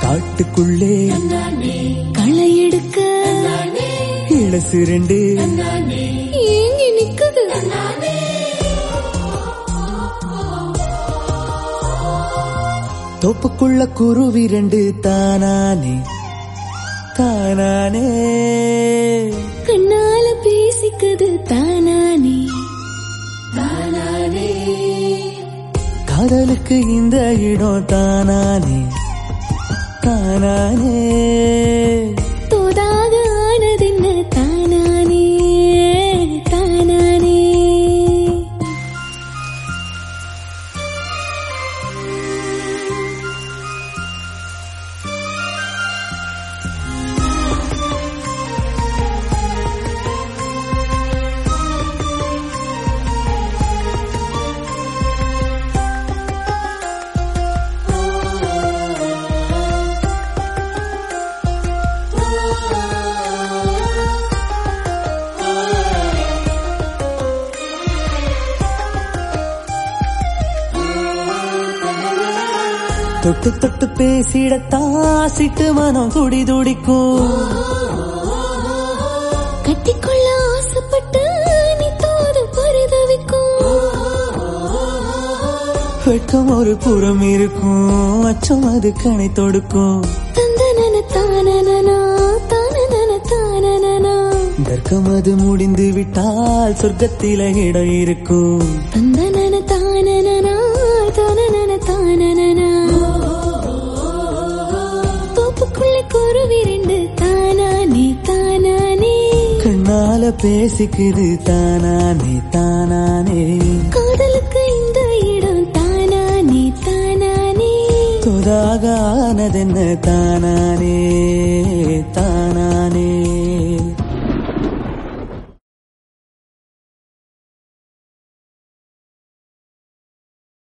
காட்டுக்குள்ளே களை எடுக்க இளசு ரெண்டு ஏங்கி நிக்குது தோப்புக்குள்ள குருவி ரெண்டு தானானே தானானே கண்ணால பேசிக்குது தானானே தானானே காதலுக்கு இந்த இடம் தானானே தானானே தோதாக ஆனதென்ன தானானே தானானே தொட்டு தொட்டு பேசிடத்தான் சிட்டு மனம் துடி துடிக்கும் கட்டிக்கொள்ள ஆசைப்பட்டு நீ தோது பரிதவிக்கும் வெட்கம் ஒரு புறம் இருக்கும் அச்சம் அது கணை தொடுக்கும் தந்தனன தானனனா தானனன தானனனா தர்க்கம் அது முடிந்து விட்டால் சொர்க்கத்தில இடம் இருக்கும் தந்தனன தானனனா தானனன தானனனா தோப்புக்குள்ளே குருவி ரெண்டு தானானே தானானே கண்ணால பேசிக்குது தானானே தானானே காதலுக்கு இந்த இடம் தானானே தானானே தொதாக ஆனதென்ன தானானே தானானே